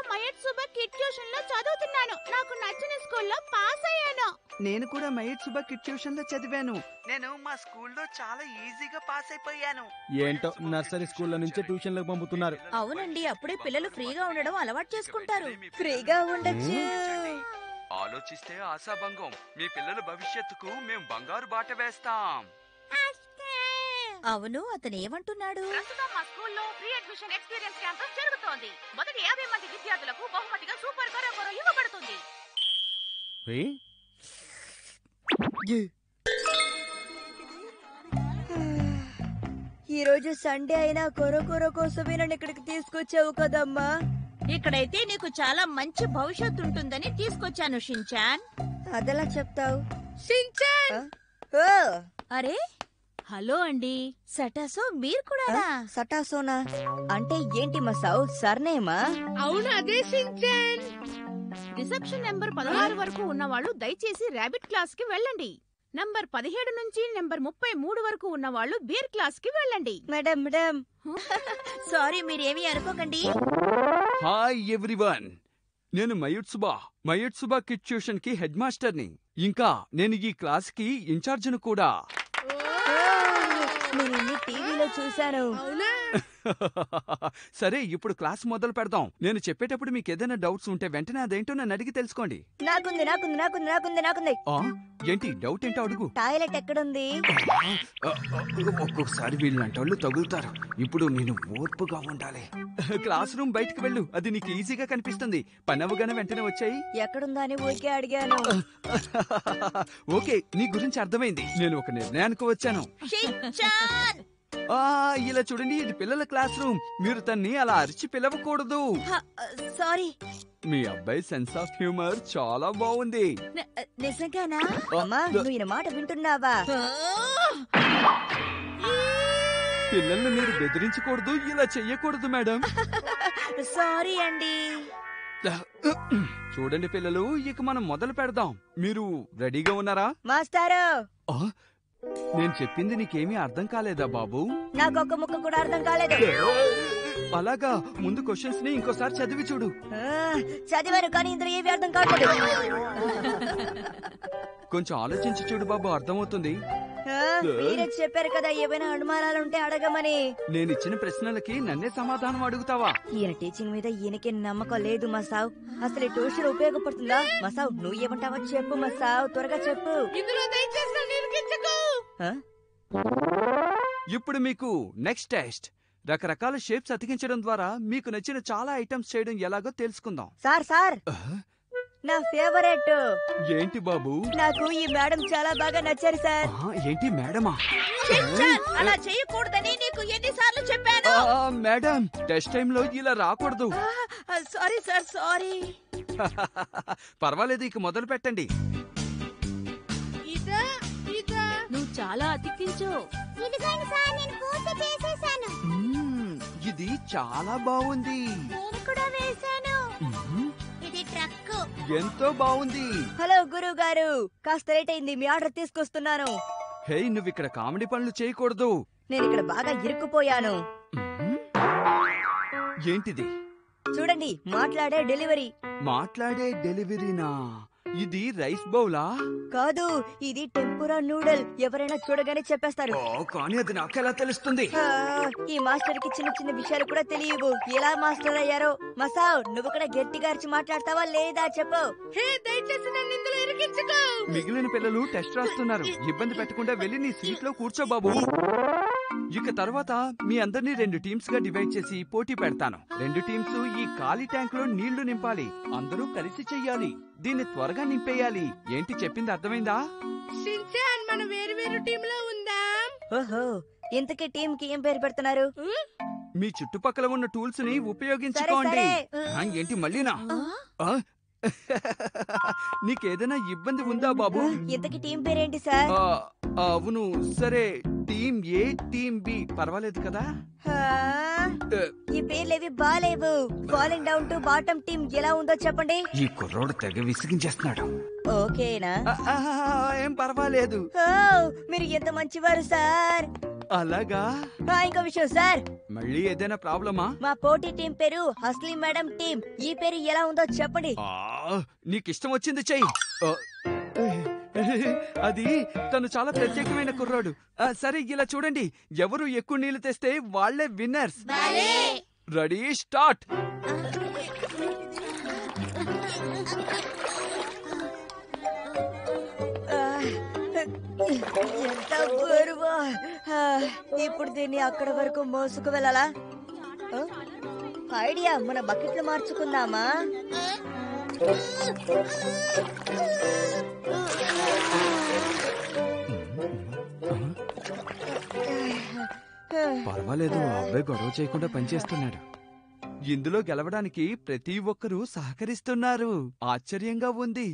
మయట్ Suba kid tuition లో చదువుతున్నాను నాకు నచ్చిన స్కూల్లో పాస్ అయ్యాను నేను కూడా మహేష్ సుబ్బా కిడ్ ట్యూషన్ లో చదివాను నేను మా స్కూల్లో చాలా ఈజీగా పాస్ అయిపోయాను ఏంటో నర్సరీ స్కూల్లో నుంచే ట్యూషన్లకు పంపుతున్నారు అవునండి అప్పుడే పిల్లలు ఫ్రీగా ఉండడం అలవాటు చేసుకుంటారు ఫ్రీగా ఉండొచ్చు ఆలోచిస్తే ఆశాభంగం మీ పిల్లల భవిష్యత్తుకు మేము బంగారు బాట వేస్తాం అవును అతను ఏమంటున్నాడు ప్రస్తుతం మా స్కూల్లో ప్రీ అడ్మిషన్ ఎక్స్పీరియన్స్ క్యాంపస్ జరుగుతోంది మొదటి యాభై మంది విద్యార్థులకు బహుమతిగా సూపర్ కరోకరో ఇవ్వబడుతుంది ఏ? ఈ రోజు సండే అయినా కొర కొర కోసమే నన్ను ఇక్కడికి తీసుకొచ్చావు కదమ్మా ఇక్కడైతే నీకు చాలా మంచి భవిష్యత్తు ఉంటుందని తీసుకొచ్చాను షించాన్ అదెలా చెప్తావు ఆ? ఓ, అరే హలో అండి సటాసో మీరు కూడా సటాసోనా అంటే ఏంటి మసావు సర్నేమా అవును అదే షించాన్ రిసెప్షన్ నెంబర్ పదహారు వరకు ఉన్న వాళ్ళు దయచేసి ర్యాబిట్ క్లాస్ కి వెళ్ళండి నంబర్ పదిహేడు నుంచి నెంబర్ ముప్పై మూడు వరకు ఉన్న వాళ్ళు బీర్ క్లాస్ కి వెళ్ళండి మేడం మేడం సారీ మీరేమీ అనుకోకండి హాయ్ ఎవ్రీవన్ నేను మయూట్ సుబా మయూట్ సుబా కిడ్ ట్యూషన్ కి హెడ్ మాస్టర్ని ఇంకా నేను ఈ క్లాస్ కి ఇన్ఛార్జ్ను కూడా నేను ఇన్ని టీవీలో చూశాను సరే ఇప్పుడు క్లాస్ మొదలు పెడదాం నేను చెప్పేటప్పుడు మీకు ఏదైనా డౌట్స్ ఉంటే వెంటనే అదేంటో నన్ను అడిగి తెలుసుకోండి నాకుంది నాకుంది నాకుంది నాకుంది నాకుంది ఆ ఏంటి డౌట్ ఏంటో అడుగు టాయిలెట్ ఎక్కడుంది ఆ, ఆ, ఒక్కొక్కసారి వీళ్ళంటి వాళ్ళు తగులుతారు ఇప్పుడు నేను ఓర్పుగా ఉండాలి క్లాస్ రూమ్ బయటికి వెళ్ళు అది నీకు ఈజీగా కనిపిస్తుంది పని అవ్వగానే వెంటనే వచ్చాయి ఎక్కడుందా అని ఊరికే అడిగాను ఓకే నీ గురించి అర్థమైంది నేను ఒక నిర్ణయానికి వచ్చాను షించాన్ ఆ ఇలా చూడండి ఇది పిల్లల క్లాస్ రూమ్ మీరు తన్ని అలా అరిచి పిలవకూడదు సారీ మీ అబ్బాయి సెన్స్ ఆఫ్ హ్యూమర్ చాలా బాగుంది న- నిజంగానా అమ్మా నువ్వు ఈయన మాట వింటున్నావా పిల్లల్ని మీరు బెదిరించకూడదు ఇలా చెయ్యకూడదు మేడం సారీ అండి చూడండి పిల్లలు ఇక మనం మొదలు పెడదాం మీరు రెడీగా ఉన్నారా మాస్టారు ఆ, నేను చెప్పింది నీకేమీ అర్థం కాలేదా బాబు నాకు ఒక ముక్క కూడా అర్థం కాలేదు అలాగా ముందు క్వశ్చన్స్ ని ఇంకోసారి చదివి చూడు ఆ, చదివాను కానీ ఇందులో ఏవి అర్థం కావట్లేదు కొంచెం ఆలోచించి చూడు బాబు అర్థమవుతుంది ఆ, మీరే చెప్పారు కదా ఏమైనా అనుమానాలు ఉంటే అడగమని నేను ఇచ్చిన ప్రశ్నలకి నన్నే సమాధానం అడుగుతావా ఈయన టీచింగ్ మీద ఈయనకి నమ్మకం లేదు మసావ్ అసలు ఈ ట్యూషన్ ఉపయోగపడుతుందా మసావ్ నువ్వు ఏమంటావో చెప్పు మసావ్ త్వరగా చెప్పు ఇందులో దయచేసి నన్ను ఇరికించకు ఆ? ఇప్పుడు మీకు నెక్స్ట్ టెస్ట్ రకరకాల షేప్స్ అతికించడం ద్వారా మీకు నచ్చిన చాలా ఐటమ్స్ చేయడం ఎలాగో తెలుసుకుందాం సార్ సార్ ఆ, నా ఫేవరెట్ ఏంటి బాబు నాకు ఈ మేడం చాలా బాగా నచ్చారు సార్ ఆ, ఏంటి మేడమా షించాన్ అలా చేయకూడదని నీకు ఎన్నిసార్లు చెప్పాను ఆ, మేడం టెస్ట్ టైంలో ఇలా రాకూడదు సారీ సార్ సారీ పర్వాలేదు ఇక మొదలు పెట్టండి ఇదా ఇదా నువ్వు చాలా అతికించు ఇదిగోండి సార్ నేను పూర్తి చేసేసాను మ్మ్, ఇది చాలా బాగుంది నేను కూడా వేశాను మ్మ్, ఇది ట్రక్ ఎంతో బాగుంది హలో గురువు గారు కాస్త లేట్ అయింది మీ ఆర్డర్ తీసుకొస్తున్నాను హే నువ్వు ఇక్కడ కామెడీ పనులు చేయకూడదు నేను ఇక్కడ బాగా ఇరుక్కుపోయాను మ్మ్. ఏంటిది చూడండి మాట్లాడే డెలివరీ మాట్లాడే డెలివరీనా ఇది రైస్ బౌలా కాదు ఇది టెంపురా నూడల్ ఎవరైనా చూడగానే చెప్పేస్తారు ఓ కానీ అది నాకెలా తెలుస్తుంది ఆ, ఈ మాస్టర్ కి చిన్న చిన్న విషయాలు కూడా తెలియవు ఎలా మాస్టర్ అయ్యారో మసావ్ నువ్వు కూడా గట్టిగా అరిచి మాట్లాడతావా లేదా చెప్పు హే దయచేసి నన్ను ఇందులో ఇరికించకు మిగిలిన పిల్లలు టెస్ట్ రాస్తున్నారు ఇబ్బంది పెట్టకుండా వెళ్ళి నీ సీట్ లో కూర్చో బాబు ఇక తర్వాత మీ అందరినీ రెండు టీమ్స్ గా డివైడ్ చేసి పోటీ పెడతాను రెండు టీమ్స్ ఈ ఖాళీ ట్యాంక్ లో నీళ్లు నింపాలి అందరూ కలిసి చెయ్యాలి దీన్ని త్వరగా నింపేయాలి ఏంటి చెప్పింది అర్థమైందా షించాన్ మన వేరు వేరు టీంలో ఉందాం ఓహో ఇంతకీ టీం కి ఏం పేరు పెడుతున్నారు మీ చుట్టుపక్కల ఉన్న టూల్స్ ని ఉపయోగించుకోండి సరే. ఆ, ఏంటి మళ్ళీనా ఆ? నీకేదైనా ఇబ్బంది ఉందా బాబు ఇంతకీ టీం పేరేంటి సార్ ఆ, అవును సరే టీం ఏ టీం బి పర్వాలేదు కదా ఆ, ఏ, ఈ పేర్లేవి బాలేవు falling down to bottom team ఎలా ఉందో చెప్పండి ఈ కుర్రోడు తెగ విసిగించేస్తున్నాడు ఓకేనా ఆ, ఆ, ఏం పర్వాలేదు ఓ, మీరు ఎంత మంచివారు సార్ అలాగా ఆ, ఇంకో విషయం సార్ మళ్ళీ ఏదైనా ప్రాబ్లమా మా పోటీ టీం పేరు హస్లీ మేడం టీం ఈ పేరు ఎలా ఉందో చెప్పండి ఆ, నీకిష్టం వచ్చింది చెయ్యి ఆ, అది తను చాలా ప్రత్యేకమైన కుర్రాడు ఆ, సరే ఇలా చూడండి ఎవరు ఎక్కువ నీళ్లు తెస్తే వాళ్ళే విన్నర్స్ రెడీ స్టార్ట్ ఆ, ఎంత బరువా ఆ, ఇప్పుడు దీన్ని అక్కడ వరకు మోసుకు వెళ్ళాలా ఆ, ఐడియా మన బకెట్లు మార్చుకుందామా పర్వాలేదు ఆ అబ్బాయి గొడవ చేయకుండా పనిచేస్తున్నాడు ఇందులో గెలవడానికి ప్రతి ఒక్కరూ సహకరిస్తున్నారు ఆశ్చర్యంగా ఉంది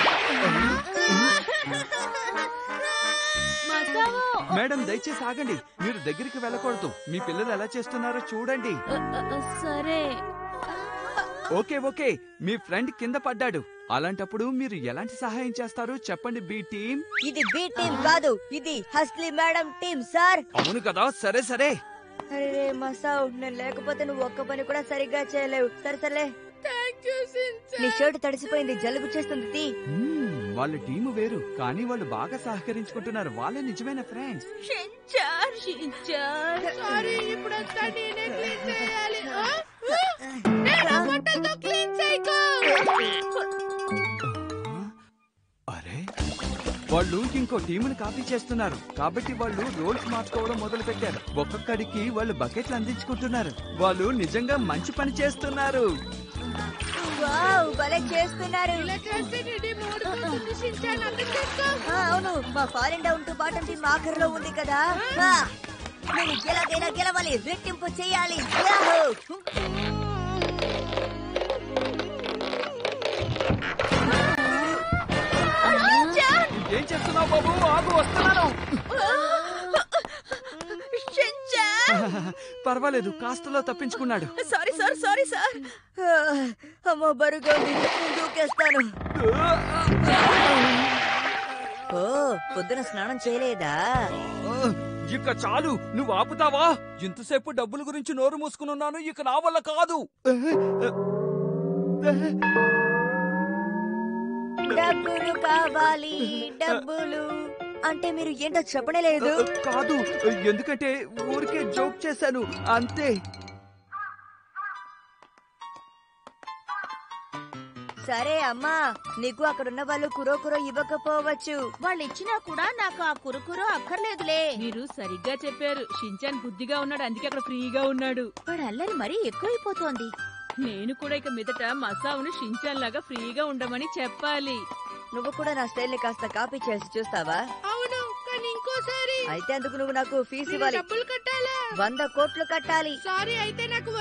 మసావు మేడం దయచేసి ఆగండి మీరు దగ్గరికి వెళ్ళకూడదు మీ పిల్లలు ఎలా చేస్తున్నారో చూడండి అ, అ, అ, సరే ఓకే ఓకే మీ ఫ్రెండ్ కింద పడ్డాడు అలాంటప్పుడు మీరు ఎలాంటి సహాయం చేస్తారు చెప్పండి బి టీం ఇది బి టీం కాదు ఇది హస్లీ మేడం టీం సార్ అవును కదా సరే సరే అరే మసావ్ నేను లేకపోతే నువ్వు ఒక్క పని కూడా సరిగ్గా చేయలేవు సరే సరేలే నీ షర్ట్ తడిసిపోయింది జలుబు చేస్తుంది తీ. మ్మ్, వాళ్ళ టీము వేరు కానీ వాళ్ళు బాగా సహకరించుకుంటున్నారు వాళ్ళే నిజమైన ఫ్రెండ్స్ షించాన్ షించాన్ సారీ ఇప్పుడంతా నేనే క్లీన్ చేయాలి ఆ? నేను బట్టలతో క్లీన్ చేయకు అరే వాళ్ళు ఇంకో టీముని కాపీ చేస్తున్నారు కాబట్టి వాళ్ళు రోల్స్ మార్చుకోవడం మొదలు పెట్టారు ఒక్కొక్కడికి వాళ్ళు బకెట్లు అందించుకుంటున్నారు వాళ్ళు నిజంగా మంచి పని చేస్తున్నారు వావ్ భలే చేస్తున్నారు ఇలా చేస్తే నీది మూడుపోతుంది షించాన్ అర్థం చేసుకో ఆ, అవును మా ఫారెన్ డౌన్ టు బాటం టీం ఆఖరిలో ఉంది కదా ఆ, నేను ఎలాగైనా గెలవాలి రెట్టింపు చేయాలి యాహూ! ఏం చేస్తున్నావు బాబు ఆగు వస్తున్నాను పర్వాలేదు కాస్తలో తప్పించుకున్నాడు సారీ సార్ సారీ సార్ ఆ, అమ్మో బరుగా ఉంది నేను దూకేస్తాను ఓ పొద్దున స్నానం చేయలేదా ఆ, ఇక చాలు నువ్వు ఆపుతావా ఇంతసేపు డబ్బుల గురించి నోరు మూసుకుని ఉన్నాను ఇక నా వల్ల కాదు డబ్బులు కావాలి డబ్బులు అంటే మీరు ఏంటో చెప్పనే లేదు కాదు ఎందుకంటే ఊరికే జోక్ చేశాను అంతే సరే అమ్మా నీకు అక్కడున్న వాళ్ళు కురో కురో ఇవ్వకపోవచ్చు వాళ్ళు ఇచ్చినా కూడా నాకు ఆ కురుకురు అక్కర్లేదులే మీరు సరిగ్గా చెప్పారు షించాన్ బుద్ధిగా ఉన్నాడు అందుకే అక్కడ ఫ్రీగా ఉన్నాడు వాడు అల్లరి మరీ ఎక్కువైపోతోంది నేను కూడా ఇక మీదట మసావును షించాన్ లాగా ఫ్రీగా ఉండమని చెప్పాలి నువ్వు కూడా నా స్టైల్ ని కాస్త కాపీ చేసి చూస్తావా అవును కానీ ఇంకోసారి అయితే అందుకు నువ్వు నాకు ఫీజు ఇవ్వాలి డబ్బులు కట్టాలా వంద కోట్లు కట్టాలి సారీ అయితే నాకు